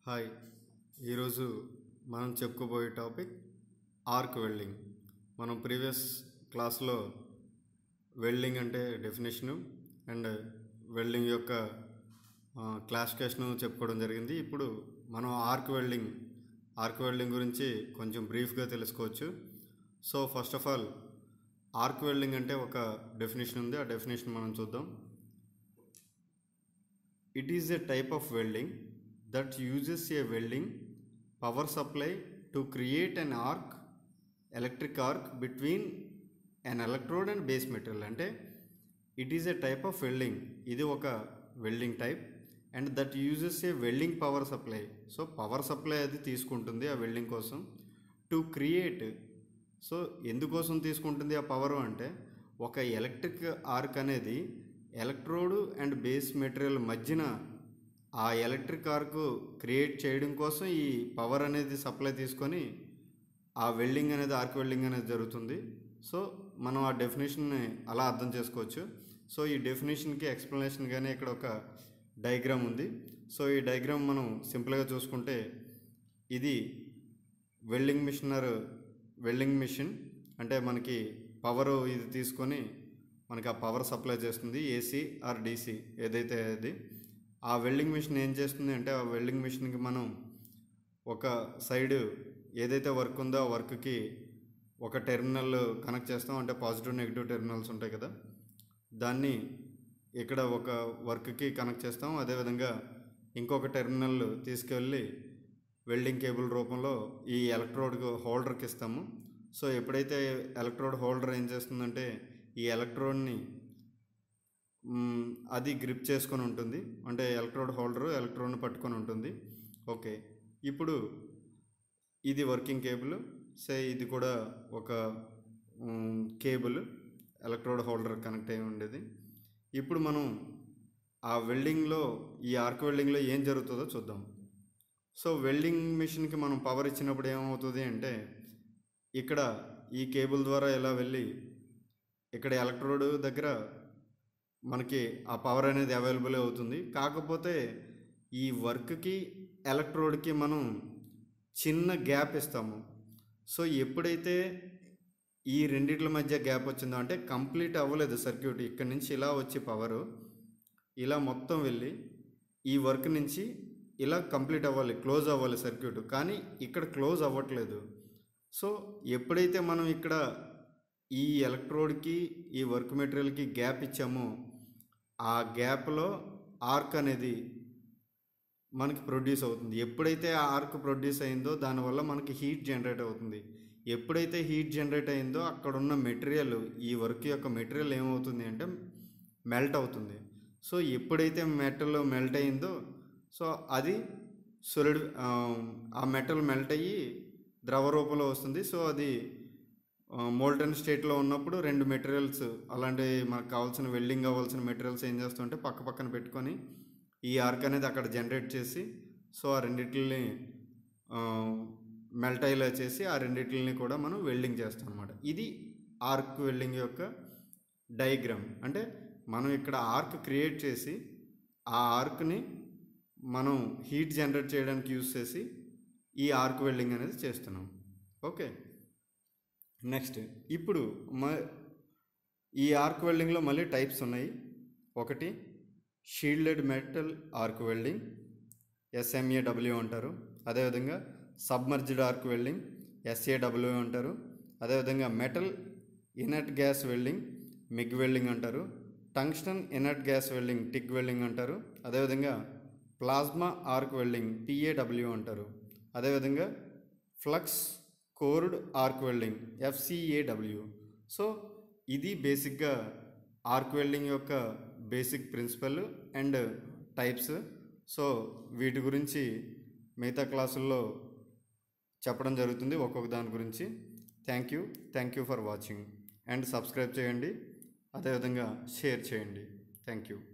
Hi ఈరోజు మనం చెప్పుకోబోయే టాపిక్ ఆర్క్ వెల్డింగ్ మనం ప్రీవియస్ క్లాస్లో వెల్డింగ్ అంటే డెఫినేషను అండ్ వెల్డింగ్ యొక్క క్లాసిఫికేషను చెప్పుకోవడం జరిగింది ఇప్పుడు మనం ఆర్క్ వెల్డింగ్ ఆర్క్ వెల్డింగ్ గురించి కొంచెం బ్రీఫ్గా తెలుసుకోవచ్చు so first of all arc welding అంటే ఒక డెఫినేషన్ ఉంది ఆ డెఫినేషన్ మనం చూద్దాం It is a type of welding that uses a welding power supply to create an arc, electric arc between an electrode and base material. అంటే it is a type of welding ఇది ఒక welding type and that uses a welding power supply so power supply అది తీసుకుంటుంది ఆ welding కోసం to create so ఎందుకోసం తీసుకుంటుంది ఆ పవర్ అంటే ఒక ఎలక్ట్రిక్ ఆర్క్ అనేది ఎలక్ట్రోడ్ అండ్ బేస్ మెటీరియల్ మధ్యన ఆ ఎలక్ట్రిక్ ఆర్క్ క్రియేట్ చేయడం కోసం ఈ పవర్ అనేది సప్లై తీసుకొని ఆ వెల్డింగ్ అనేది ఆర్క్ వెల్డింగ్ అనేది జరుగుతుంది సో మనం ఆ డెఫినేషన్ని అలా అర్థం చేసుకోవచ్చు సో ఈ డెఫినేషన్కి ఎక్స్ప్లెనేషన్ కానీ ఇక్కడ ఒక డయాగ్రామ్ ఉంది సో ఈ డయాగ్రామ్ మనం సింపుల్గా చూసుకుంటే ఇది వెల్డింగ్ మిషనర్ వెల్డింగ్ మిషన్ అంటే మనకి పవర్ ఇది తీసుకొని మనకి ఆ పవర్ సప్లై చేస్తుంది ఏసీ ఆర్ డీసీ ఏదైతే అది ఆ వెల్డింగ్ మిషన్ ఏం చేస్తుంది అంటే ఆ వెల్డింగ్ మిషన్కి మనం ఒక సైడ్ ఏదైతే వర్క్ ఉందో ఆ వర్క్కి ఒక టెర్మినల్ కనెక్ట్ చేస్తాం అంటే పాజిటివ్ నెగిటివ్ టెర్మినల్స్ ఉంటాయి కదా దాన్ని ఇక్కడ ఒక వర్క్కి కనెక్ట్ చేస్తాం అదేవిధంగా ఇంకొక టెర్మినల్ తీసుకెళ్ళి వెల్డింగ్ కేబుల్ రూపంలో ఈ ఎలక్ట్రోడ్ హోల్డర్కి ఇస్తాము సో ఎప్పుడైతే ఎలక్ట్రోడ్ హోల్డర్ ఏం చేస్తుందంటే ఈ ఎలక్ట్రోడ్ని మ్, అది గ్రిప్ చేసుకొని ఉంటుంది అంటే ఎలక్ట్రోడ్ హోల్డర్ ఎలక్ట్రోడ్ని పట్టుకొని ఉంటుంది ఓకే ఇప్పుడు ఇది వర్కింగ్ కేబుల్ సే ఇది కూడా ఒక మ్, కేబుల్ ఎలక్ట్రోడ్ హోల్డర్ కనెక్ట్ అయి ఉండేది ఇప్పుడు మనం ఆ వెల్డింగ్లో ఈ ఆర్క్ వెల్డింగ్లో ఏం జరుగుతుందో చూద్దాం సో వెల్డింగ్ మిషన్కి మనం పవర్ ఇచ్చినప్పుడు ఏమవుతుంది అంటే ఇక్కడ ఈ కేబుల్ ద్వారా ఎలా వెళ్ళి ఇక్కడ ఎలక్ట్రోడ్ దగ్గర మనకి ఆ పవర్ అనేది అవైలబుల్ అవుతుంది కాకపోతే ఈ వర్క్కి ఎలక్ట్రోడ్కి మనం చిన్న గ్యాప్ ఇస్తాము సో ఎప్పుడైతే ఈ రెండిట్ల మధ్య గ్యాప్ వచ్చిందో అంటే కంప్లీట్ అవ్వలేదు సర్క్యూట్ ఇక్కడ నుంచి ఇలా వచ్చి పవరు ఇలా మొత్తం వెళ్ళి ఈ వర్క్ నుంచి ఇలా కంప్లీట్ అవ్వాలి క్లోజ్ అవ్వాలి సర్క్యూట్ కానీ ఇక్కడ క్లోజ్ అవ్వట్లేదు సో ఎప్పుడైతే మనం ఇక్కడ ఈ ఎలక్ట్రోడ్కి ఈ వర్క్ మెటీరియల్కి గ్యాప్ ఇచ్చామో ఆ గ్యాప్లో ఆర్క్ అనేది మనకి ప్రొడ్యూస్ అవుతుంది ఎప్పుడైతే ఆ ఆర్క్ ప్రొడ్యూస్ అయిందో దానివల్ల మనకి హీట్ జనరేట్ అవుతుంది ఎప్పుడైతే హీట్ జనరేట్ అయిందో అక్కడ ఉన్న మెటీరియల్ ఈ వర్క్ యొక్క మెటీరియల్ ఏమవుతుంది అంటే మెల్ట్ అవుతుంది సో ఎప్పుడైతే మెటల్ మెల్ట్ అయిందో సో అది సొలిడ్ ఆ మెటల్ మెల్ట్ అయ్యి ద్రవ రూపంలో వస్తుంది సో అది మోల్టన్ స్టేట్లో ఉన్నప్పుడు రెండు మెటీరియల్స్ అలాంటి మనకు కావాల్సిన వెల్డింగ్ కావాల్సిన మెటీరియల్స్ ఏం చేస్తుంటే పక్క పక్కన పెట్టుకొని ఈ ఆర్క్ అనేది అక్కడ జనరేట్ చేసి సో ఆ రెండిటిని మెల్ట్ అయ్యేలా చేసి ఆ రెండిటిని కూడా మనం వెల్డింగ్ చేస్తాం అనమాట ఇది ఆర్క్ వెల్డింగ్ యొక్క డయాగ్రామ్ అంటే మనం ఇక్కడ ఆర్క్ క్రియేట్ చేసి ఆ ఆర్క్ని మనం హీట్ జనరేట్ చేయడానికి యూస్ చేసి ఈ ఆర్క్ వెల్డింగ్ అనేది చేస్తున్నాం ఓకే నెక్స్ట్ ఇప్పుడు మ ఈ ఆర్క్ వెల్డింగ్లో మళ్ళీ టైప్స్ ఉన్నాయి ఒకటి shielded metal arc welding SMAW అంటారు అదేవిధంగా సబ్మర్జ్డ్ ఆర్క్ వెల్డింగ్ ఎస్ఏడబ్ల్యూ అంటారు అదేవిధంగా metal inert gas welding MIG welding అంటారు tungsten inert gas welding TIG welding అంటారు అదేవిధంగా ప్లాస్మా ఆర్క్ వెల్డింగ్ పిఏడబ్ల్యూ అంటారు అదేవిధంగా flux cored arc welding FCAW so ఇది బేసిక్గా ఆర్క్ వెల్డింగ్ యొక్క basic principle and types so వీటి గురించి మిగతా క్లాసుల్లో చెప్పడం జరుగుతుంది ఒక్కొక్క దాని గురించి thank you thank you for watching and subscribe చేయండి అదేవిధంగా షేర్ చేయండి థ్యాంక్ యూ